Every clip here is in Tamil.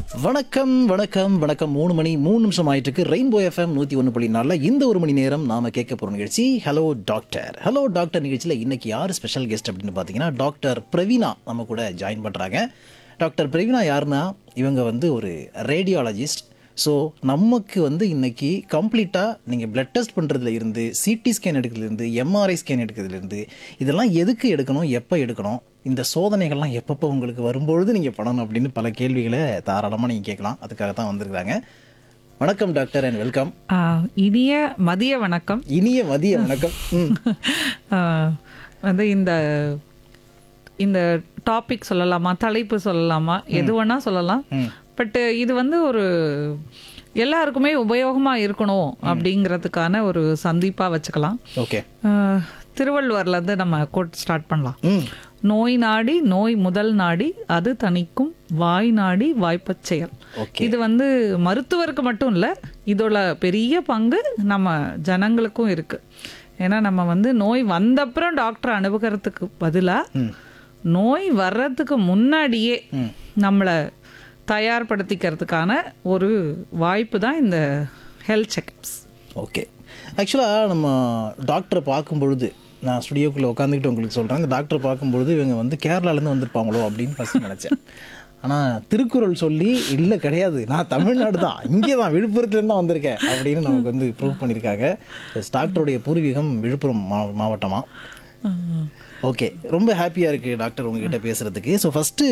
வணக்கம் வணக்கம் வணக்கம் மூணு மணி மூணு நிமிஷம் ஆயிட்டு இருக்கு ரெயின்போ எஃப்எம் நூற்றி ஒன்று புள்ளி நாலில் இந்த ஒரு மணி நேரம் நாம கேட்க போகிற நிகழ்ச்சி ஹலோ டாக்டர் ஹலோ டாக்டர் நிகழ்ச்சியில் இன்னைக்கு யார் ஸ்பெஷல் கெஸ்ட் அப்படின்னு பார்த்தீங்கன்னா டாக்டர் பிரவீனா நம்ம கூட ஜாயின் பண்ணுறாங்க டாக்டர் பிரவீனா யாருன்னா இவங்க வந்து ஒரு ரேடியாலஜிஸ்ட் ஸோ நமக்கு வந்து இன்னைக்கு கம்ப்ளீட்டாக நீங்கள் பிளட் டெஸ்ட் பண்ணுறதுல இருந்து சிடி ஸ்கேன் எடுக்கிறதுலேருந்து எம்ஆர்ஐ ஸ்கேன் எடுக்கிறதுலேருந்து இதெல்லாம் எதுக்கு எடுக்கணும் எப்போ எடுக்கணும் இந்த சோதனைகள்லாம் எப்பப்போ உங்களுக்கு வரும்பொழுது நீங்கள் பண்ணணும் அப்படின்னு பல கேள்விகளை தாராளமாக நீங்கள் கேட்கலாம் அதுக்காக தான் வந்திருக்காங்க வணக்கம் டாக்டர் அண்ட் வெல்கம் ஆ, இனிய மதிய வணக்கம் இனிய மதிய வணக்கம் ம் ஆ, வந்து இந்த இந்த டாபிக் சொல்லலாமா தலைப்பு சொல்லலாமா எது வேணா சொல்லலாம் பட் இது வந்து ஒரு எல்லாருக்குமே உபயோகமா இருக்கணும் அப்படிங்கிறதுக்கான ஒரு சந்திப்பா வச்சுக்கலாம் ஓகே ஆ, திருவள்ளுவர்ல இருந்து நம்ம கோட் ஸ்டார்ட் பண்ணலாம் ம் நோய் நாடி நோய் முதல் நாடி அது தணிக்கும் வாய் நாடி வாய்ப்பச் செயல் ஓகே இது வந்து மருத்துவருக்கு மட்டும் இல்லை இதோட பெரிய பங்கு நம்ம ஜனங்களுக்கும் இருக்கு ஏன்னா நம்ம வந்து நோய் வந்தப்புறம் டாக்டர் அனுபவத்துக்கு பதிலாக ம் நோய் வர்றதுக்கு முன்னாடியே நம்மளை தயார்படுத்திக்கிறதுக்கான ஒரு வாய்ப்பு தான் இந்த ஹெல்த் செக்அப்ஸ் ஓகே ஆக்சுவலாக நம்ம டாக்டரை பார்க்கும் பொழுது நான் ஸ்டுடியோக்குள்ளே உட்காந்துக்கிட்டு உங்களுக்கு சொல்கிறேன் இந்த டாக்டரை பார்க்கும்பொழுது இவங்க வந்து கேரளாலேருந்து வந்திருப்பாங்களோ அப்படின்னு ஃபஸ்ட் நினச்சேன் ஆனால் திருக்குறள் சொல்லி இல்லை கிடையாது நான் தமிழ்நாடு தான் இங்கே தான் விழுப்புரத்துலேருந்து தான் வந்திருக்கேன் அப்படின்னு நமக்கு வந்து ப்ரூவ் பண்ணியிருக்காங்க Yes, டாக்டருடைய பூர்வீகம் விழுப்புரம் மா மாவட்டமாக ஓகே ரொம்ப ஹாப்பியாக இருக்குது டாக்டர் உங்ககிட்ட பேசுகிறதுக்கு ஸோ ஃபஸ்ட்டு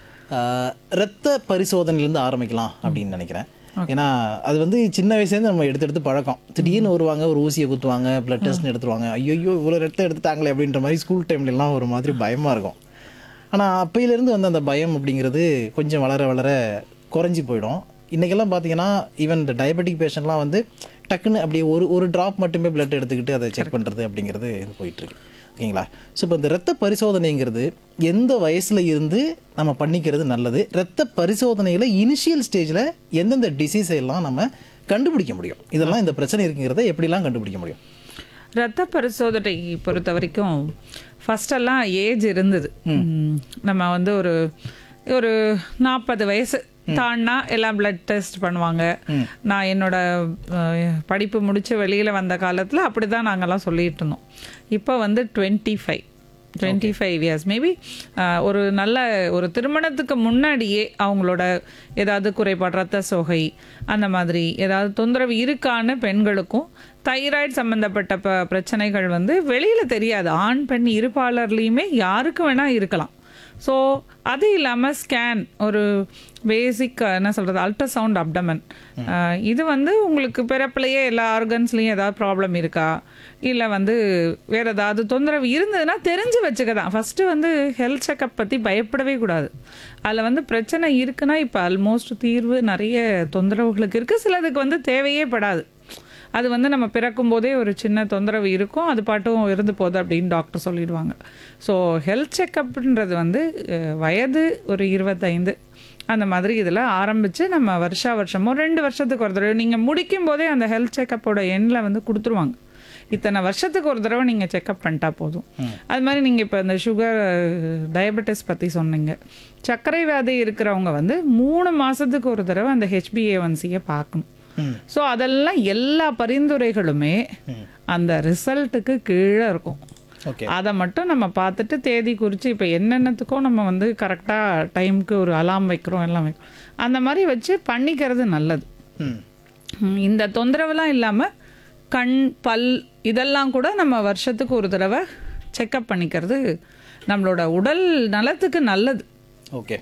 ரத்த பரிசோதனையிலேருந்து ஆரம்பிக்கலாம் அப்படின்னு நினைக்கிறேன் ஏன்னா அது வந்து சின்ன வயசுலேருந்து நம்ம எடுத்து எடுத்து பழக்கம் திடீர்னு வருவாங்க ஒரு ஊசியை குத்துவாங்க பிளட் டெஸ்ட்னு எடுத்துருவாங்க ஐயோ இவ்வளோ ரத்தம் எடுத்துட்டாங்களே அப்படின்ற மாதிரி ஸ்கூல் டைம்லலாம் ஒரு மாதிரி பயமாக இருக்கும் ஆனால் அப்பையிலேருந்து வந்து அந்த பயம் அப்படிங்கிறது கொஞ்சம் வளர வளர குறைஞ்சி போயிடும் இன்றைக்கெல்லாம் பார்த்தீங்கன்னா ஈவன் இந்த டயபெட்டிக் பேஷண்ட்லாம் வந்து டக்குன்னு அப்படியே ஒரு ஒரு ட்ராப் மட்டுமே பிளட் எடுத்துக்கிட்டு அதை செக் பண்ணுறது அப்படிங்கிறது இது போயிட்டுருக்கு ஓகேங்களா ஸோ இப்போ இந்த ரத்த பரிசோதனைங்கிறது எந்த வயசில் இருந்து நம்ம பண்ணிக்கிறது நல்லது ரத்த பரிசோதனையில் இனிஷியல் ஸ்டேஜில் எந்தெந்த டிசீஸை எல்லாம் நம்ம கண்டுபிடிக்க முடியும் இதெல்லாம் இந்த பிரச்சனை இருக்குங்கிறத எப்படிலாம் கண்டுபிடிக்க முடியும் ரத்த பரிசோதனை பொறுத்த வரைக்கும் ஃபஸ்ட்டெல்லாம் ஏஜ் இருந்தது ம், நம்ம வந்து ஒரு ஒரு நாற்பது வயசு தாண்டினா எல்லாம் பிளட் டெஸ்ட் பண்ணுவாங்க நான் என்னோட அஹ், படிப்பு முடிச்சு வெளியில் வந்த காலத்தில் அப்படி தான் நாங்கள்லாம் சொல்லிட்டு இருந்தோம் இப்போ வந்து twenty five twenty five years maybe ஒரு நல்ல ஒரு திருமணத்துக்கு முன்னாடியே அவங்களோட ஏதாவது குறைபாடு ரத்த சோகை அந்த மாதிரி ஏதாவது தொந்தரவு இருக்கான்னு பெண்களுக்கும் தைராய்டு சம்மந்தப்பட்ட ப பிரச்சனைகள் வந்து வெளியில் தெரியாது ஆண் பெண் இருப்பாளர்லேயுமே யாருக்கு வேணால் இருக்கலாம் ஸோ அது இல்லாமல் ஸ்கேன் ஒரு பேசிக் என்ன சொல்கிறது அல்ட்ராசவுண்ட் அப்டமன் இது வந்து உங்களுக்கு பிறப்புலையே எல்லா ஆர்கன்ஸ்லேயும் ஏதாவது ப்ராப்ளம் இருக்கா இல்லை வந்து வேறு ஏதாவது தொந்தரவு இருந்ததுன்னா தெரிஞ்சு வச்சுக்க தான் ஃபஸ்ட்டு வந்து ஹெல்த் செக்கப் பற்றி பயப்படவே கூடாது அதில் வந்து பிரச்சனை இருக்குன்னா இப்போ ஆல்மோஸ்ட் தீர்வு நிறைய தொந்தரவுகளுக்கு இருக்குது சிலதுக்கு வந்து தேவையே படாது அது வந்து நம்ம பிறக்கும் போதே ஒரு சின்ன தொந்தரவு இருக்கும் அது பாட்டும் இருந்து போகுது அப்படின்னு டாக்டர் சொல்லிடுவாங்க ஸோ ஹெல்த் செக்கப்ன்றது வந்து அஹ், வயது ஒரு இருபத்தைந்து அந்த மாதிரி இதில் ஆரம்பித்து நம்ம வருஷா வருஷமோ ரெண்டு வருஷத்துக்கு ஒரு தடவை நீங்கள் முடிக்கும் போதே அந்த ஹெல்த் செக்கப்போட எண்ணில் வந்து கொடுத்துருவாங்க இத்தனை வருஷத்துக்கு ஒரு தடவை நீங்கள் செக்கப் பண்ணிட்டா போதும் அது மாதிரி நீங்கள் இப்போ இந்த சுகர் டயபெட்டிஸ் பற்றி சொன்னீங்க சர்க்கரை வியாதி இருக்கிறவங்க வந்து மூணு மாதத்துக்கு ஒரு தடவை அந்த ஹெச்பிஏஒன்சியை பார்க்கணும் ஸோ அதெல்லாம் எல்லா பரிந்துரைகளுமே அந்த ரிசல்ட்டுக்கு கீழே இருக்கும் ஓகே அதை மட்டும் நம்ம பார்த்துட்டு தேதி குறித்து இப்போ என்னென்னத்துக்கும் நம்ம வந்து கரெக்டாக டைமுக்கு ஒரு அலாம் வைக்கிறோம் எல்லாம் வைக்கிறோம் அந்த மாதிரி வச்சு பண்ணிக்கிறது நல்லது ம் ம், இந்த தொந்தரவுலாம் இல்லாமல் கண் பல் இதெல்லாம் கூட நம்ம வருஷத்துக்கு ஒரு தடவை செக்கப் பண்ணிக்கிறது நம்மளோட உடல் நலத்துக்கு நல்லது ஓகே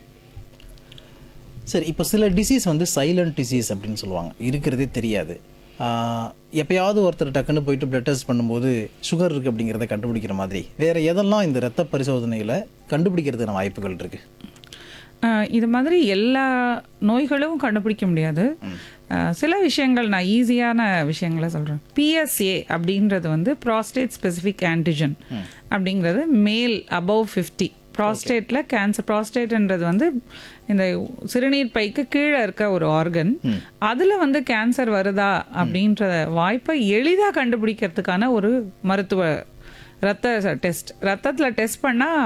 சரி இப்போ சில டிசீஸ் வந்து சைலண்ட் டிசீஸ் அப்படின்னு சொல்லுவாங்க இருக்கிறதே தெரியாது ஆஹ், எப்பயாவது ஒருத்தர் டக்குன்னு போயிட்டு பிளட் டெஸ்ட் பண்ணும்போது சுகர் இருக்குது அப்படிங்கிறத கண்டுபிடிக்கிற மாதிரி வேறு எதெல்லாம் இந்த ரத்த பரிசோதனையில் கண்டுபிடிக்கிறதுக்கான வாய்ப்புகள் இருக்குது ஆஹ் இது மாதிரி எல்லா நோய்களும் கண்டுபிடிக்க முடியாது ஆஹ் சில விஷயங்கள் நான் ஈஸியான விஷயங்களை சொல்கிறேன் பிஎஸ்ஏ அப்படின்றது வந்து ப்ராஸ்டேட் ஸ்பெசிஃபிக் ஆன்டிஜன் அப்படிங்கிறது மேல் அபவ் ஃபிஃப்டி ப்ராஸ்டேட்டில் கேன்சர் ப்ராஸ்டேட்ன்றது வந்து இந்த சிறுநீர் பைக்கு கீழே இருக்க ஒரு ஆர்கன் அதில் வந்து கேன்சர் வருதா அப்படின்ற வாய்ப்பை எளிதாக கண்டுபிடிக்கிறதுக்கான ஒரு மருத்துவ ரத்த டெஸ்ட் ரத்தத்தில் டெஸ்ட் பண்ணால்